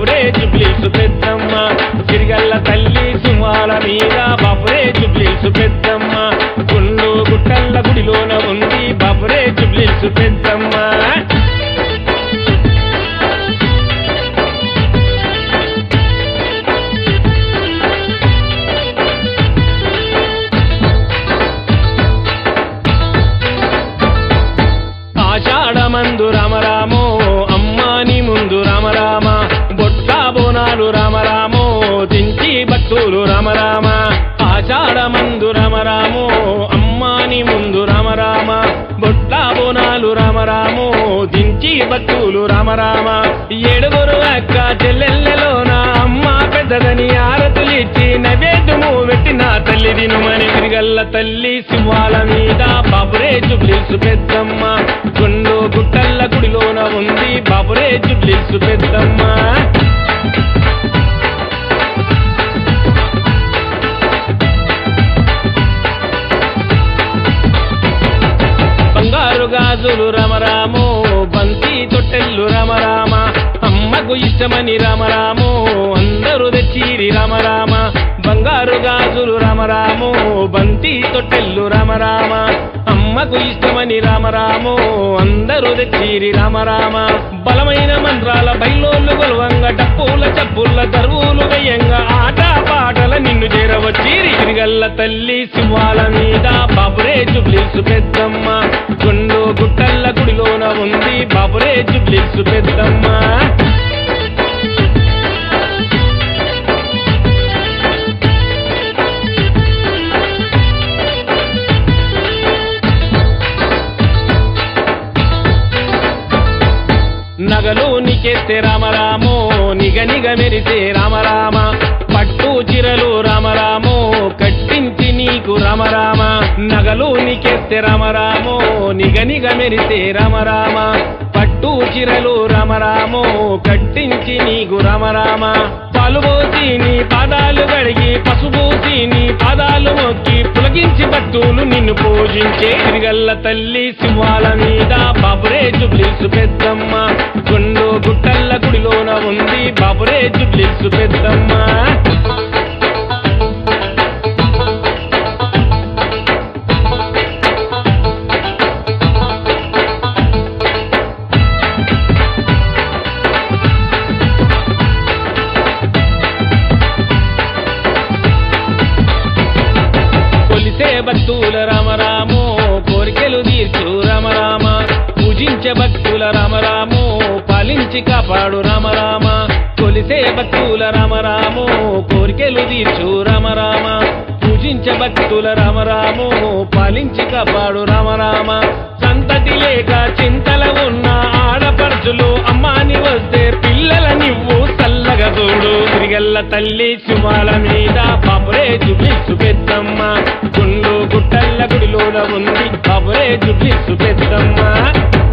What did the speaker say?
బాపురే జుబ్లీసు పెద్దమ్మ సిరిగల్ల తల్లి సింహాల మీద బాపురే జుబ్లీసు పెద్దమ్మ గుండు గుట్టల్ల గుడిలోన ఉంది బాపురే జుబ్లీసు పెద్దమ్మ ఆషాఢమందు రామరామో అమ్మాని ముందు రామరామ బొట్ల బోనాలు రామరామో దించి భక్తులు రామరామ ఆషాఢమందు రామరామో అమ్మాని ముందు రామరామ బొట్ల బోనాలు రామరామో దించి భక్తులు రామరామ ఏడుగురు అక్క చెల్లెళ్ళలోన అమ్మ పెద్దదని ఆరతులిచ్చి నైవేద్యము పెట్టిన తల్లి దినుమని తిరిగల్ల తల్లి సింహాల మీద బాబురే జుబ్లీసు పెద్దమ్మ గుండు గుట్టల్ల గుడిలోన ఉంది బాబురే జుబ్లీసు పెద్దమ్మ బంగారు గాజులు రమరామో బంతి తొట్టెల్లు రమరామ అమ్మకు ఇష్టమని రామరామో అందరూ తెచ్చిరి రామరామ బంగారు గాజులు రామరామో బంతి తొట్టెల్లు రామరామ అమ్మకు ఇష్టమని రామరామో అందరూ తెచ్చిరి రామరామ బలమైన మంత్రాల బయలోళ్ళు గొలవంగ డప్పుల చప్పుల దరువులు గయ్యంగా ఆట పాటల నిన్ను చేరవచ్చి తిరిగల్ల తల్లి సింహాల మీద బాబురే జుబ్లీసు పెద్దమ్మ గుండు గుట్టల్ల గుడిలోన ఉంది బాబురే జుబ్లీసు పెద్దమ్మ నగలు నికెత్తే రామరామో నిగ నిగ మెరిసే రామరామ పట్టు చిరలు రామరామో కట్టించి నీకు రామరామ నగలు నికెత్తే రామరామో నిగ నిగ మెరిసే రామరామ పట్టు చిరలు రామరామో కట్టించి నీకు రామరామ పాలుపోసి నీ పాదాలు గడిగి పసుపోసి నీ పాదాలు మొక్కి పులగించి భక్తులు నిన్ను పూజించే తిరిగల్ల తల్లి సింహాల మీద బాబురే జుబ్లీసు పెద్దమ్మ గుండు గుట్టల్ల గుడిలోన ఉంది బాబురే జుబ్లీసు పెద్దమ్మ కొలిసే భక్తుల రామరామో కోరికలు తీర్చు రామరామ పూజించే భక్తుల రామరామో పాలించి కాపాడు రామరామ కొలిసే భక్తుల రామరామో కోరికలు తీర్చు రామరామ పూజించే భక్తుల రామరామో పాలించి కాపాడు రామరామ సంతతి లేక చింతల ఉన్న ఆడపడుచులు అమ్మాని వస్తే పిల్లల నివ్వు చల్లగా చూడు తిరిగల్ల తల్లి సింహాల మీద బాబురే జుబ్లిసు పెద్దమ్మ గుండు గుట్టల్ల గుడిలోన ఉంది బాబురే జుబ్లిసు పెద్దమ్మ